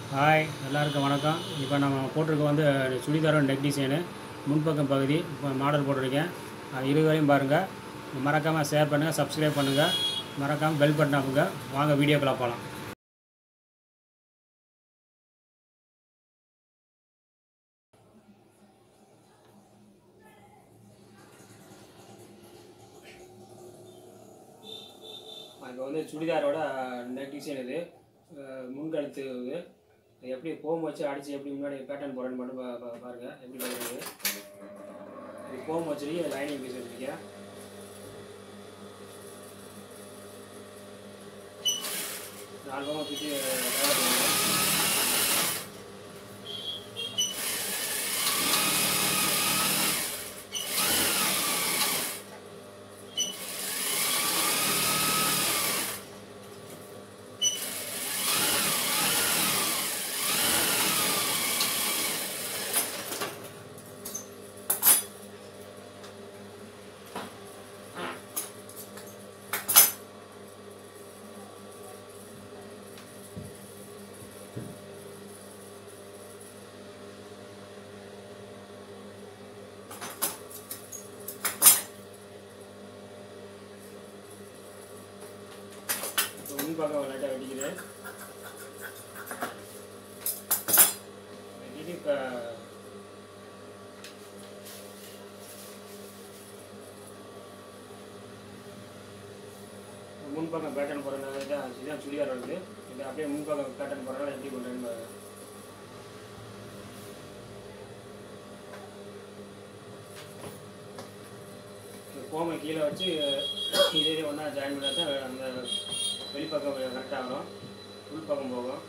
hi எல்லாருக்கும் வணக்கம் இப்போ நம்ம போட்டிருக்க வந்து சுடிதாரோட நெக் டிசைனு முன்பக்கம் பகுதி இப்போ மாடல் போட்டிருக்கேன் அது இரு வரையும் பாருங்கள் மறக்காமல் ஷேர் பண்ணுங்கள் சப்ஸ்கிரைப் பண்ணுங்கள் மறக்காமல் பெல் பட்டன் அமுங்க வாங்க வீடியோக்குள்ள போகலாம் இப்போ வந்து சுடிதாரோட நெக் டிசைன் இது அஹ் முன்கழுத்து இது இது எப்படி கோம் வச்சு அடித்து எப்படி முன்னாடி பேட்டர்ன் போடுறேன்னு மட்டும் பா- பா- பாருங்க எப்படி போடுறது இது கோம் வச்சுருக்கி லைனிங் பீஸ் வச்சுருக்கேன் நாலு பக்கம் சுற்றி தயார் பண்ணுங்க இப்போ முன்பக்கம் லைட்டாக வெட்டிக்குது வெட்டிட்டு இப்போ முன்பக்கம் பேட்டர்ன் போடுறதுனால தான் இதுதான் சுடிதார் வருது இது அப்படியே முன்பக்கம் பேட்டர்ன் போடுறதுனால எப்படி பண்ணுறேன்னு பாருங்க இந்த கோமை கீழே வச்சு இதே ஒன்றா ஜாயின் பண்ணால் தான் அந்த வெளிப்பக்கம் கரெக்டாக வரும் உள் பக்கம் போகும்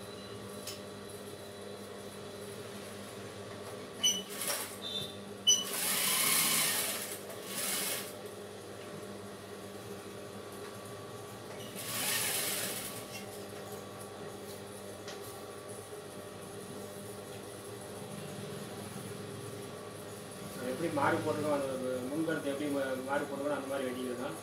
அது எப்படி மாறி போட்டுருக்கோம் அந்த முன்கருத்து எப்படி மா- மாறி போட்டுருக்கோம் அந்த மாதிரி வெட்டிக்கிறோம்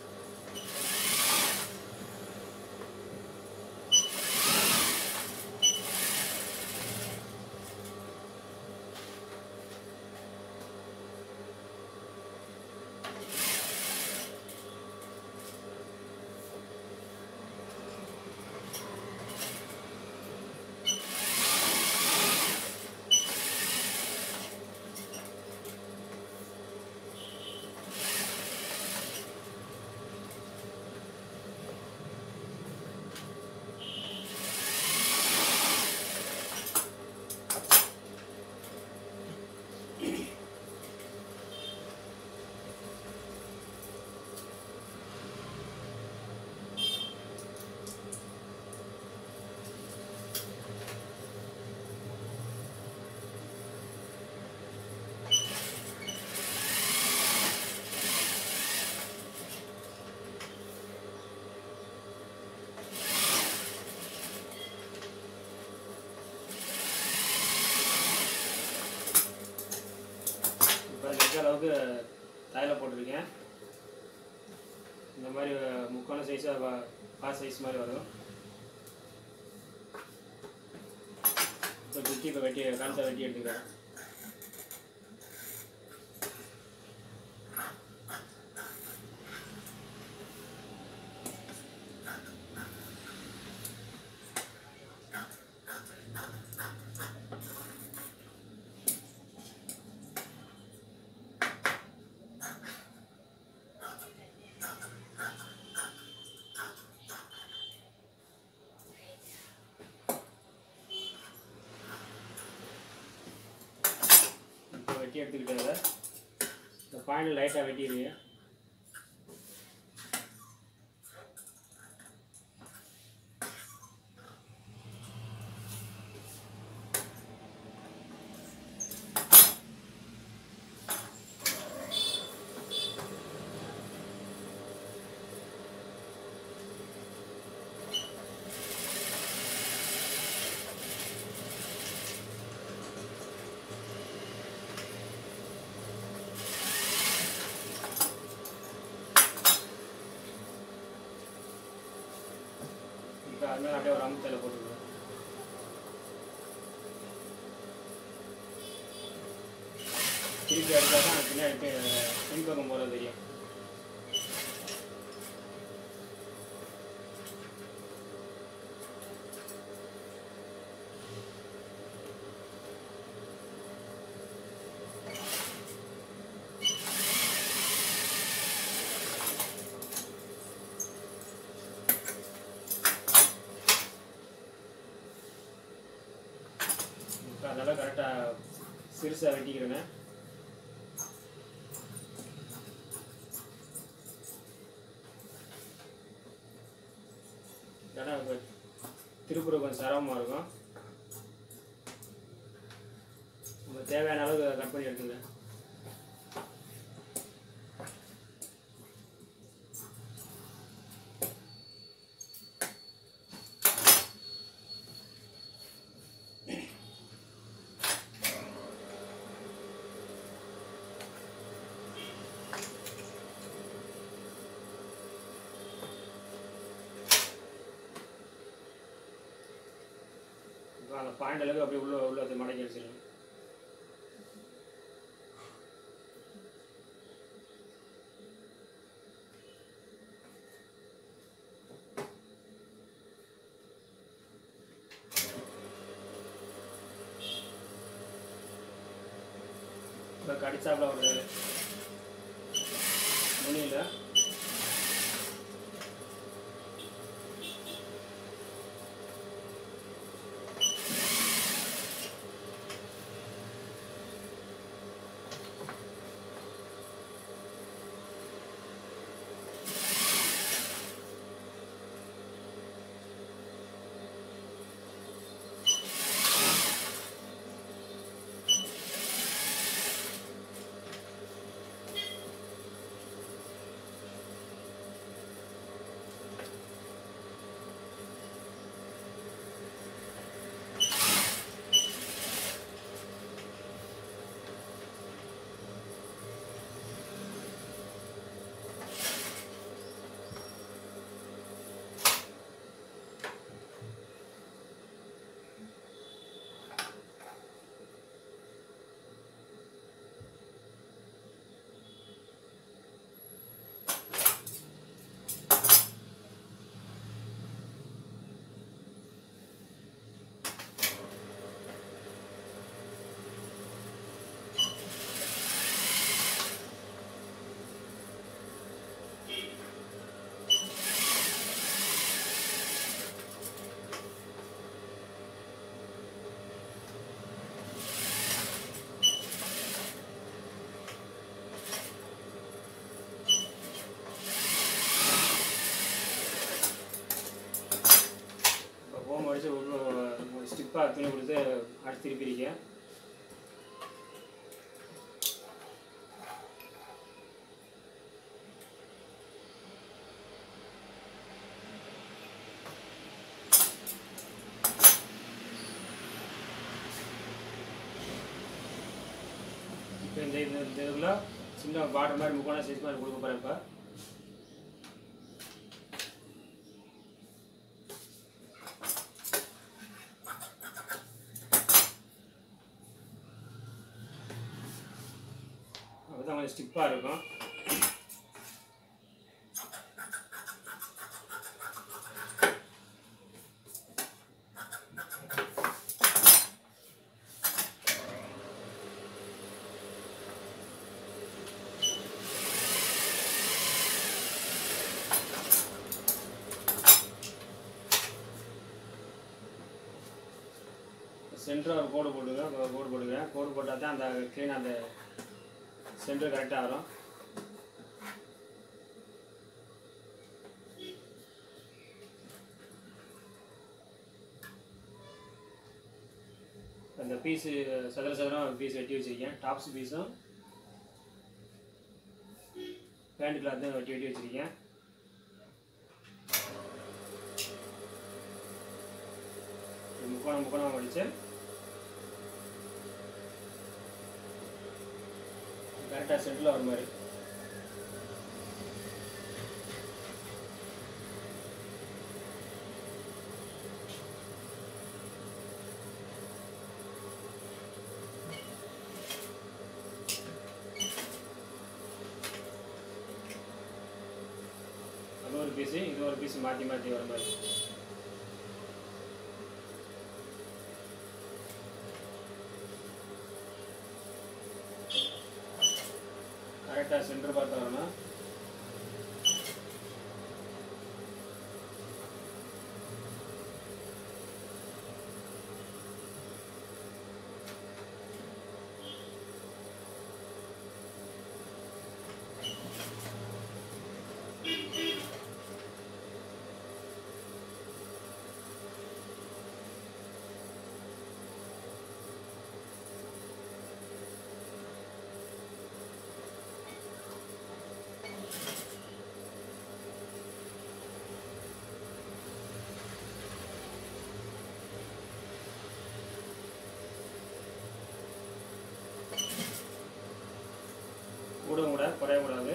இப்போ நெக் அளவுக்கு தையலை போட்டிருக்கேன் இந்த மாதிரி முக்கான சைஸாக பாஸ் சைஸ் மாதிரி வரும் இப்போ சுற்றி இப்போ வெட்டி கழுத்தை வெட்டி எடுத்துக்கிறேன் இப்போ வெட்டி எடுத்துக்கிட்டதை இந்த பாயிண்ட் லைட்டாக வெட்டிடுங்க இப்போ அது மேலே அப்படியே ஒரு அமுத்தலை போட்டுக்கணும் திருப்பி அடித்தா தான் பின்னாடி பி- பின்பக்கம் போகிறது தெரியும் இப்போ அதெல்லாம் கரெக்டாக சிறுசாக வெட்டிக்கிறேங்க ஏன்னா இப்போ திருப்புற கொஞ்சம் சிரமமாக இருக்கும் நம்ம தேவையான அளவு கட் பண்ணி எடுத்துங்க இப்போ அந்த பாயிண்ட் அளவுக்கு அப்படியே உள்ள உள்ள அது மடக்கி வச்சிருங்க இப்போ கடிச்சாப்புல ஒரு நுனியில் இப்போ ஹோம் அடித்து உள்ள ஸ்டிப்பாக துணி கொடுத்து அடுத்து திருப்பிரிக்க இப்போ இந்த இந்த இந்த இதில் சின்ன பார்டர் மாதிரி முக்கோணம் சைஸ் மாதிரி கொடுக்க போகிறேன் இப்போ அப்பதான் கொஞ்சம் ஸ்டிப்பாக இருக்கும் சென்டராக ஒரு கோடு போட்டுங்க ஒரு கோடு போட்டுக்கிறேன் கோடு போட்டால் தான் அந்த க்ளீனாக அந்த சென்டர் கரெக்டாக வரும் அந்த பீஸு சதுர சதுரம் பீஸ் வெட்டி வச்சிருக்கேன் டாப்ஸ் பீஸும் பேண்ட் கிளாத்தும் வெட்டி வெட்டி வச்சிருக்கேன் இது முக்கோணம் முக்கோணம் அடிச்சு கரெக்டாக செட்டில் வர மாதிரி பீஸு இது ஒரு பீஸ் மாற்றி மாற்றி வர மாதிரி கரெக்டாக சென்டர் பார்த்து வரணும் கூடவும் கூட குறையக்கூடாது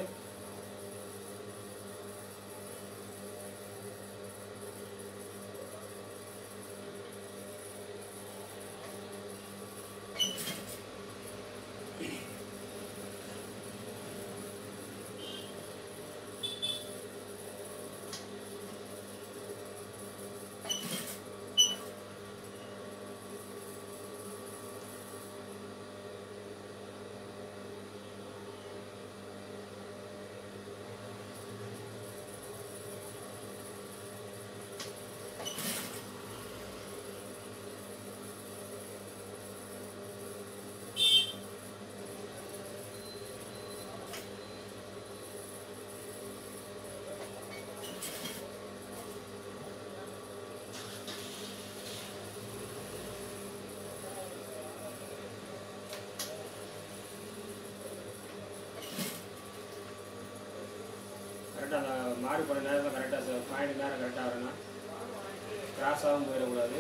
கரெக்டாக அந்த மாறுபட நேரத்தில் கரெக்டாக பாயிண்ட் நேரம் கரெக்டாக வரணும் கிராஸாகவும் போயிடக்கூடாது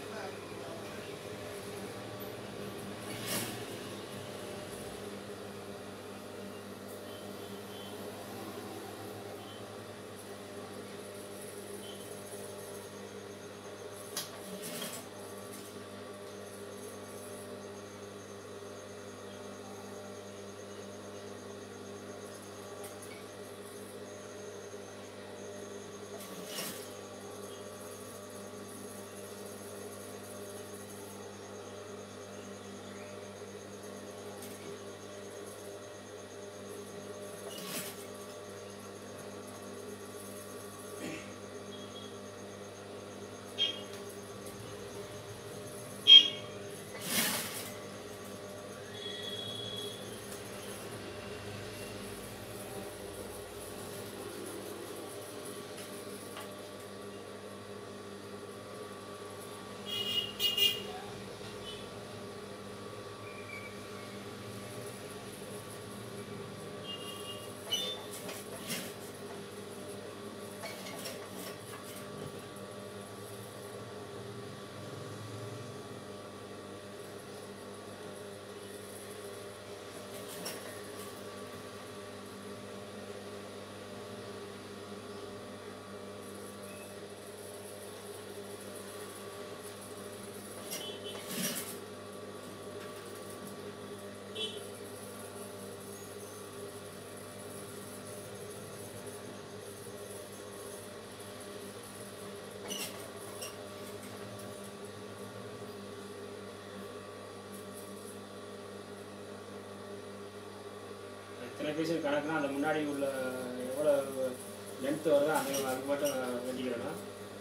எத்தனை பீஸ் கணக்குனா அந்த முன்னாடி உள்ள எவ்வளோ லென்த் வருதோ அந்த அதுக்கு மட்டும் வெட்டிக்கிறேன்னா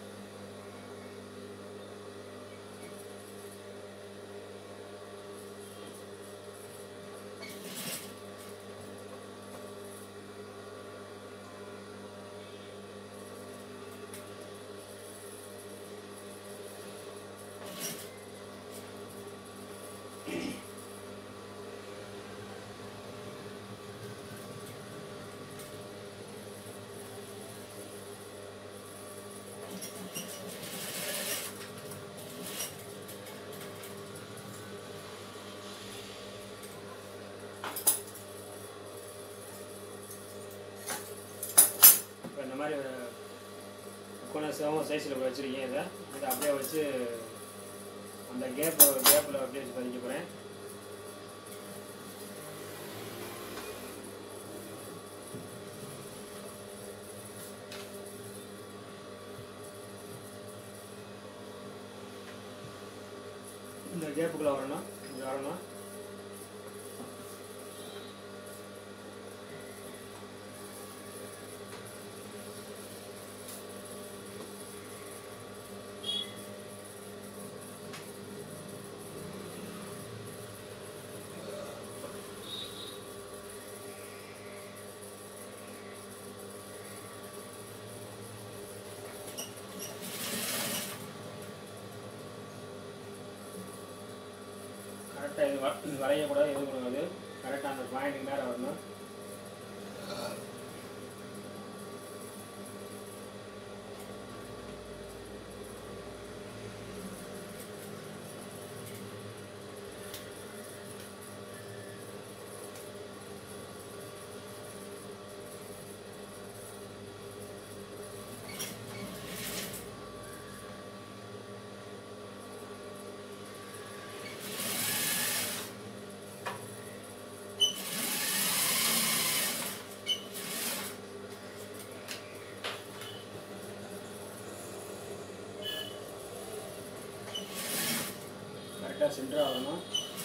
இப்போ இந்த மாதிரி முக்கோணம் செவன் சைஸில் வச்சுருக்கீங்க இதை இதை அப்படியே வச்சு அந்த கேப் கேப்பில் அப்படியே வச்சு பதிக்க போகிறேன் இந்த கேப்புக்குள்ளே வரணும் இங்கே வரணும் கரெக்டாக இது வ- இது வரையக்கூடாது எதுவும் கூடாது கரெக்டாக அந்த பாயிண்ட்டுக்கு நேரம் வரணும் கரெக்டாக சென்டராக வரணும்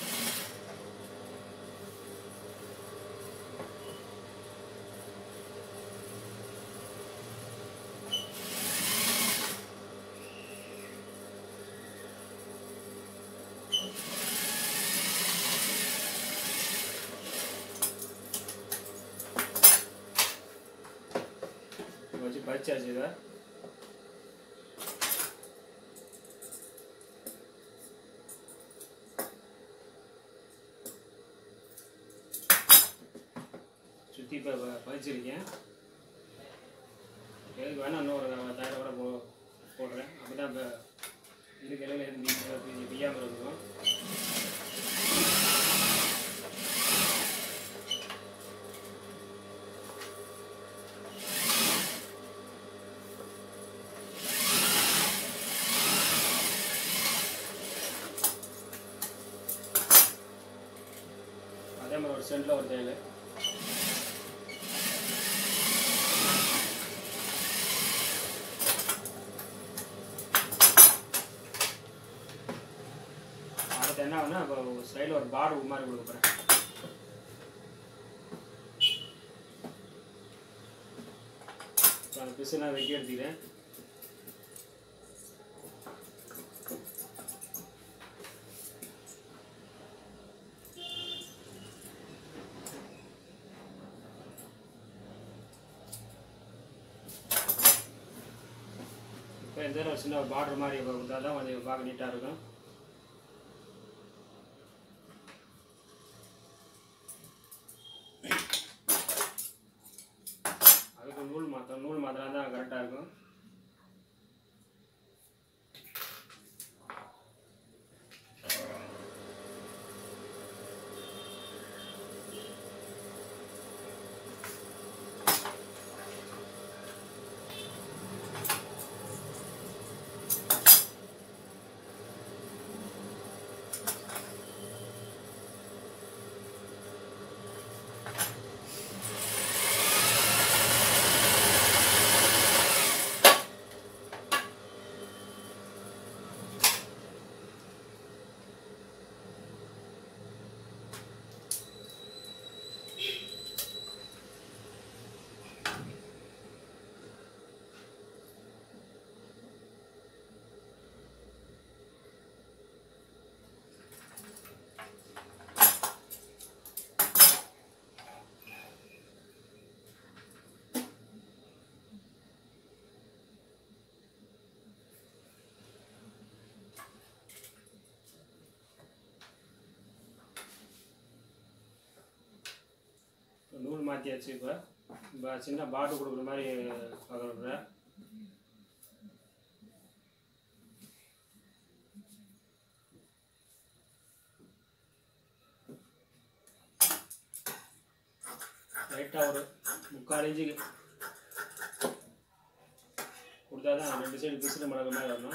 இதை வச்சு பறிச்சாச்சு இதை சுற்றி இப்போ பதிச்சிருக்கேன் எதுக்கு வேணால் இன்னொரு தயாரை கூட போ போடுறேன் அப்படி தான் இப்போ இதுக்கு இடையில எதுவும் பிய்யாமல் இருக்கும் அதே மாதிரி ஒரு சென்டில் ஒரு தையல் அடுத்து என்ன ஆகுனா இப்போ சைடில் ஒரு பார்டர் மாதிரி கொடுக்க போகிறேன் இப்போ அந்த பிசுலாம் வெட்டி எடுத்துக்கிறேன் இப்போ இந்த தடவை சின்ன ஒரு பார்டர் மாதிரி கொடுத்தா தான் கொஞ்சம் பார்க்க நீட்டாக இருக்கும் அதுக்கு நூல் மாற்றம் நூல் மாத்திரம் தான் கரெக்டாக இருக்கும் நூல் மாற்றியாச்சு இப்போ இப்போ சின்ன பாட்டு கொடுக்குற மாதிரி பார்க்குறேன் லைட்டாக ஒரு முக்கால் இன்ச்சுக்கு கொடுத்தா தான் ரெண்டு சைடு பிசுறு மடக்கு மாதிரி வரணும்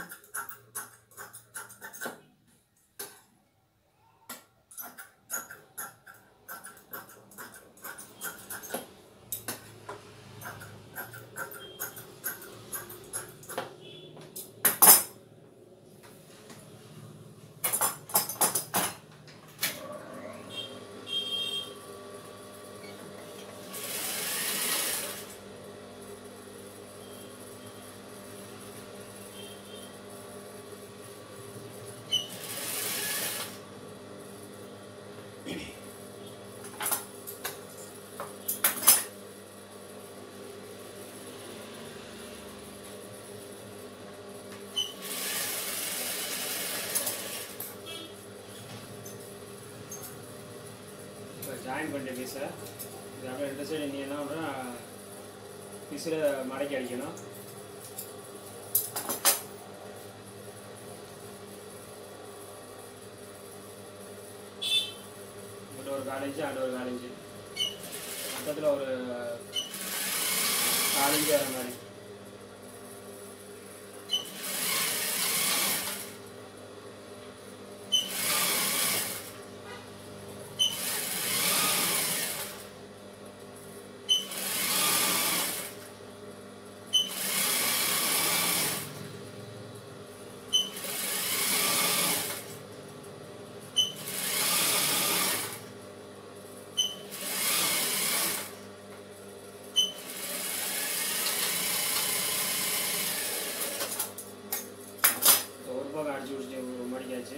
ஜாயின் பண்ணிட்ட பீஸை இது அப்படியே ரெண்டு சைடு நீ என்ன பண்ணுறா பீஸில் மடக்கி அடிக்கணும் இங்கிட்ட ஒரு கால் இன்ச்சு அங்கிட்ட ஒரு கால் இன்ச்சு மொத்தத்தில் ஒரு கால் இன்ச்சு வர மாதிரி இப்போ ஒரு பக்கம் அடிச்சு விடிச்சு ஒரு மணிக்காச்சு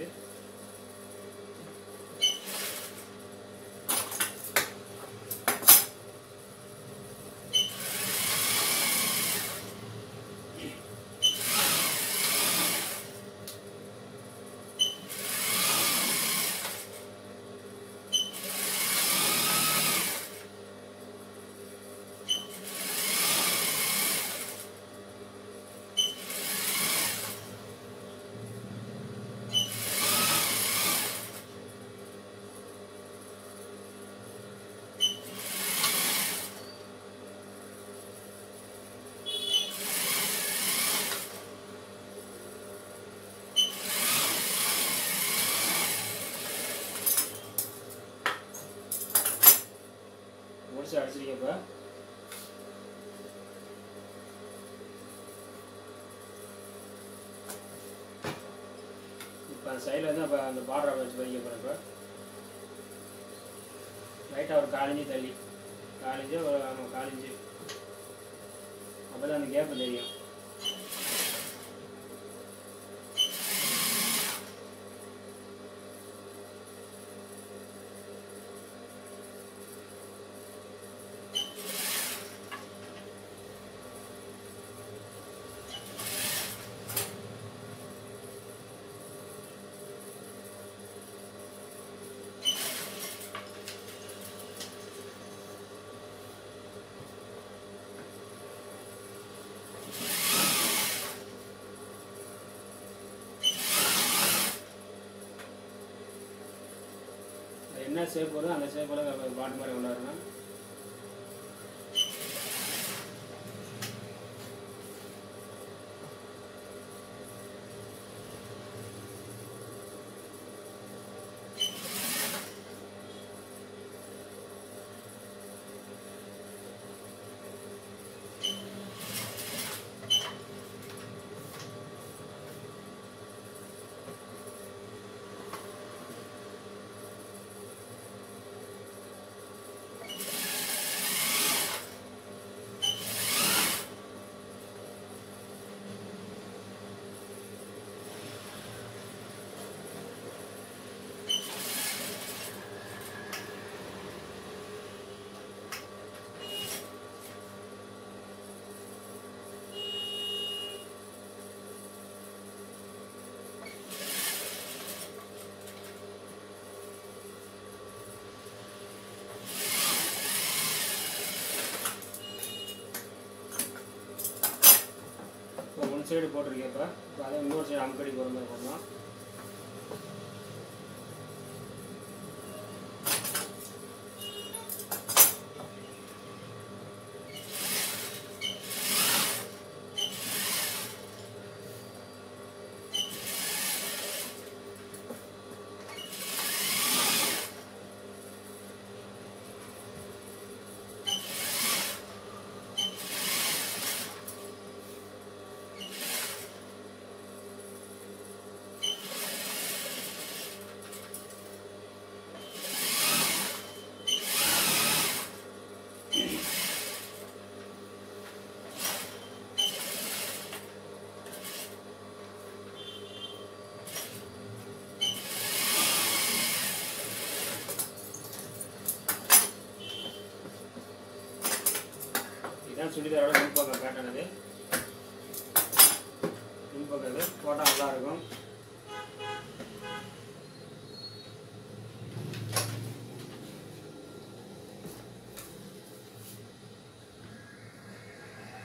முடிச்சு அடிச்சிருக்கேன் இப்போ இப்போ அந்த சைடில் வந்து அப்போ அந்த பார்டரை வச்சு வைக்க போகிறேன் இப்போ லைட்டாக ஒரு காலிஞ்சி தள்ளி காலிஞ்சு ஒரு ஆமாம் காலிஞ்சு அப்போ தான் அந்த கேப்பு தெரியும் அது என்ன ஷேப் வரும் அந்த ஷேப்பில் பாட்டு மாதிரி கொண்டாடணும் இப்போ ஒன் சைடு போட்டிருக்கேன் இப்போ இப்போ அதை இன்னொரு சைடு அமுக்கடி போகிற மாதிரி போடணும் இதுதான் சுடிதாரோட முன்பக்கம் பேட்டர்ன் அது முன்பக்கம் இது போட்டால் நல்லா இருக்கும்